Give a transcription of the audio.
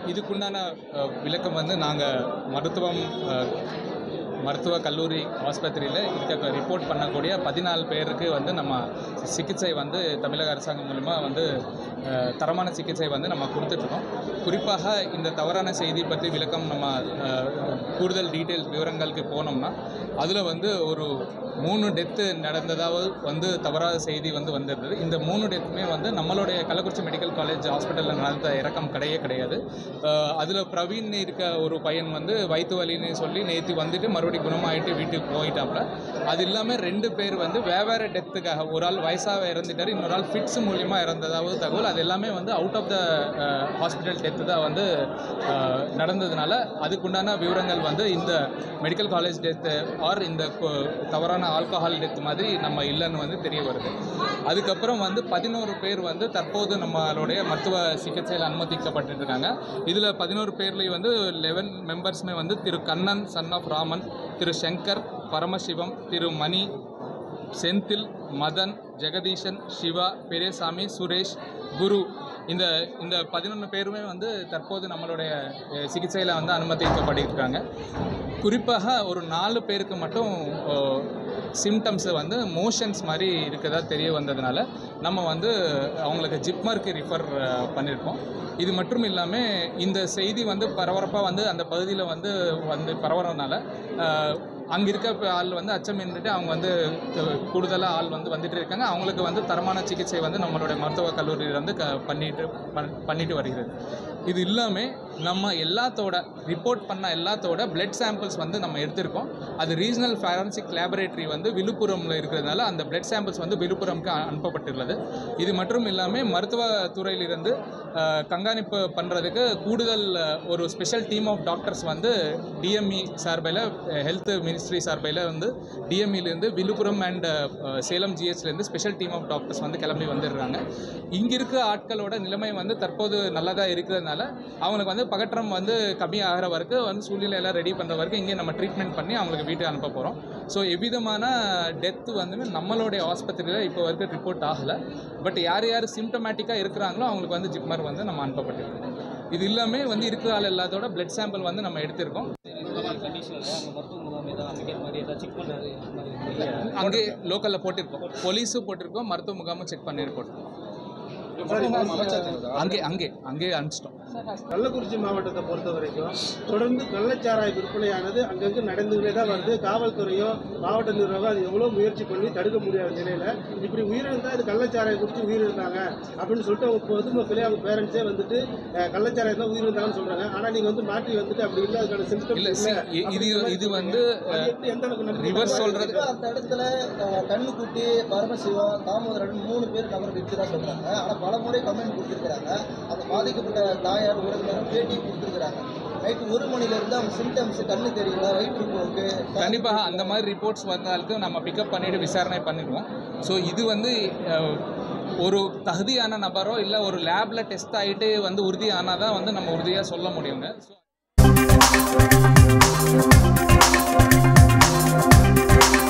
இதுக்குண்டான அஹ், விளக்கம் வந்து நாங்கள் மருத்துவம் அஹ், மருத்துவ கல்லூரி ஆஸ்பத்திரியில் இருக்க ரிப்போர்ட் பண்ணக்கூடிய பதினாலு பேருக்கு வந்து நம்ம சிகிச்சை வந்து தமிழக அரசாங்கம் மூலிமா வந்து அஹ், தரமான சிகிச்சை வந்து நம்ம கொடுத்துட்ருக்கோம் குறிப்பாக இந்த தவறான செய்தி பற்றி விளக்கம் நம்ம அஹ், கூடுதல் டீட்டெயில்ஸ் விவரங்களுக்கு போனோம்னா அதில் வந்து ஒரு மூணு டெத்து நடந்ததாக வந்து தவறான செய்தி வந்து வந்திருந்தது இந்த மூணு டெத்துமே வந்து நம்மளுடைய கள்ளக்குறிச்சி மெடிக்கல் காலேஜ் ஹாஸ்பிட்டலில் நடந்த இறக்கம் கிடையவே கிடையாது அதில் பிரவீன் இருக்க ஒரு பையன் வந்து வயிற்று வலின்னு சொல்லி நேற்று வந்துட்டு மறுபடியும் குணமாயிட்டு வீட்டுக்கு போயிட்டாப்புல அது இல்லாமல் ரெண்டு பேர் வந்து வெவ்வேறு டெத்துக்காக ஒரு ஆள் வயசாக இறந்துட்டார் இன்னொரு ஆள் ஃபிட்ஸ் மூலியமாக இறந்ததாவது தகவல் அது எல்லாமே வந்து out of the hospital death தான் வந்து அஹ், நடந்ததுனால அதுக்குண்டான விவரங்கள் வந்து இந்த மெடிக்கல் காலேஜ் டெத்து ஆர் இந்த கொ- தவறான ஆல்கஹால் டெத் மாதிரி நம்ம இல்லைன்னு வந்து தெரிய வருது அதுக்கப்புறம் வந்து பதினோரு பேர் வந்து தற்போது நம்மளுடைய மருத்துவ சிகிச்சையில் அனுமதிக்கப்பட்டு இருக்காங்க இதில் பதினோரு பேர்லேயும் வந்து லெவன் மெம்பர்ஸுமே வந்து திரு கண்ணன் சன் ஆஃப் ராமன் திரு சங்கர் பரமசிவம் திரு மணி செந்தில் மதன் ஜெகதீஷன் சிவா பெரியசாமி சுரேஷ் குரு இந்த இந்த பதினொன்று பேருமே வந்து தற்போது நம்மளுடைய சிகிச்சையில் வந்து அனுமதிக்கப்பட்டிருக்காங்க குறிப்பாக ஒரு நாலு பேருக்கு மட்டும் சிம்டம்ஸ் வந்து மோஷன்ஸ் மாதிரி இருக்கதா தெரிய வந்ததுனால நம்ம வந்து அவங்களுக்கு ஜிப்மருக்கு ரிஃபர் பண்ணியிருக்கோம் இது மட்டும் இல்லாமல் இந்த செய்தி வந்து பரபரப்பாக வந்து அந்த பகுதியில் வந்து வந்து பரவுறதுனால அங்கே இருக்க இப்ப ஆள் வந்து அச்சம் நின்றுட்டு அவங்க வந்து கூடுதலாக ஆள் வந்து வந்துட்டு இருக்காங்க அவங்களுக்கு வந்து தரமான சிகிச்சை வந்து நம்மளுடைய மருத்துவக் கல்லூரியில் வந்து க பண்ணிட்டு பண்- பண்ணிட்டு வருகிறது இது இல்லாமல் நம்ம எல்லாத்தோட ரிப்போர்ட் பண்ண எல்லாத்தோட பிளட் சாம்பிள்ஸ் வந்து நம்ம எடுத்திருக்கோம் அது ரீஜனல் ஃபாரன்சிக் லேபரேட்டரி வந்து விழுப்புரமில் இருக்கிறதுனால அந்த பிளட் சாம்பிள்ஸ் வந்து விழுப்புரம்க்கு அ- அனுப்பப்பட்டுள்ளது இது மட்டும் இல்லாமல் மருத்துவத்துறையிலிருந்து அஹ், கண்காணிப்பு பண்ணுறதுக்கு கூடுதல் அஹ், ஒரு ஸ்பெஷல் டீம் ஆஃப் டாக்டர்ஸ் வந்து டிஎம்இ சார்பில் ஹெல்த் மினிஸ்ட்ரி சார்பில் வந்து டிஎம்இலேருந்து விழுப்புரம் அண்ட் சேலம் ஜிஹெச்லேருந்து ஸ்பெஷல் டீம் ஆஃப் டாக்டர்ஸ் வந்து கிளம்பி வந்துடுறாங்க இங்கே இருக்க ஆட்களோட நிலைமை வந்து தற்போது நல்லதாக இருக்கிறதுனால அவங்களுக்கு வந்து பகற்றம் வந்து கம்மியாகிற வரைக்கும் வந்து சூழ்நிலையெல்லாம் ரெடி பண்ணுற வரைக்கும் இங்கே நம்ம ட்ரீட்மெண்ட் பண்ணி அவங்களுக்கு வீட்டுக்கு அனுப்ப போகிறோம் ஸோ எவ்விதமான டெத்து வந்து நம்மளுடைய ஆஸ்பத்திரியில் இப்போ வரைக்கும் ரிப்போர்ட் ஆகலை பட் யார் யார் சிம்டமேட்டிக்காக இருக்கிறாங்களோ அவங்களுக்கு வந்து ஜிப்மர் வந்து நம்ம அனுப்பப்பட்டிருக்கோம் இது இல்லாமல் வந்து இருக்கிற ஆள் எல்லாத்தோட பிளட் சாம்பிள் வந்து நம்ம எடுத்திருக்கோம் கண்டிஷனில் அவங்க மருத்துவ முகாம் ஏதாவது அமைக்கிற மாதிரி ஏதாவது செக் பண்ணுறது அந்த மாதிரி அங்கே லோக்கலில் போட்டிருக்கோம் போலீஸும் போட்டிருக்கோம் மருத்துவ முகாமும் செக் பண்ணி போட்டிருக்கோம் அங்கே அங்கே அங்கே அனுப்பிச்சிட்டோம் கள்ளக்குறிச்சி மாவட்டத்தை பொறுத்த வரைக்கும் தொடர்ந்து கள்ளச்சாராய விற்பனையானது அங்கங்கே நடந்துகிட்டே தான் வருது காவல்துறையோ மாவட்ட நிர்வாகம் அது எவ்வளோ முயற்சி பண்ணி தடுக்க முடியாத நிலையில இப்படி உயிரிழந்தா இது கள்ளச்சாராயம் குடிச்சு உயிரிழந்தாங்க அப்படின்னு சொல்லிட்டு அவங்க பொதுமக்களே அவங்க பேரண்ட்ஸே வந்துட்டு அஹ், கள்ளச்சாராயம் தான் உயிரிழந்தாங்கன்னு சொல்றாங்க ஆனா நீங்க வந்து மாற்றி வந்துட்டு அப்படி இல்லை அதுக்கான சிம்டம் இல்லை இது இது வந்து எந்த அளவுக்கு நம்புறீங்க? ரிவர்ஸ் சொல்கிறது அந்த இடத்துல அஹ், கண்ணுக்குட்டி பரமசிவம் தாமோதரன் மூணு பேர் நபர் இருக்கிறதா சொல்றாங்க ஆனா பல முறை கமெண்ட் கொடுத்துருக்காங்க அந்த பாதிக்கப்பட்ட தாயார் உறவினரும் பேட்டி கொடுத்துருக்காங்க நைட்டு ஒரு மணில இருந்து அவங்க சிம்டம்ஸ் கண்ணு தெரியல வயிற்று போக்கு கண்டிப்பாக அந்த மாதிரி ரிப்போர்ட்ஸ் வந்தாலுக்கு நம்ம பிக்கப் பண்ணிட்டு விசாரணை பண்ணிடுவோம் ஸோ இது வந்து அஹ், ஒரு தகுதியான நபரோ இல்லை ஒரு லேபில் டெஸ்ட் ஆகிட்டு வந்து உறுதி ஆனால் தான் வந்து நம்ம உறுதியாக சொல்ல முடியுங்க ஸோ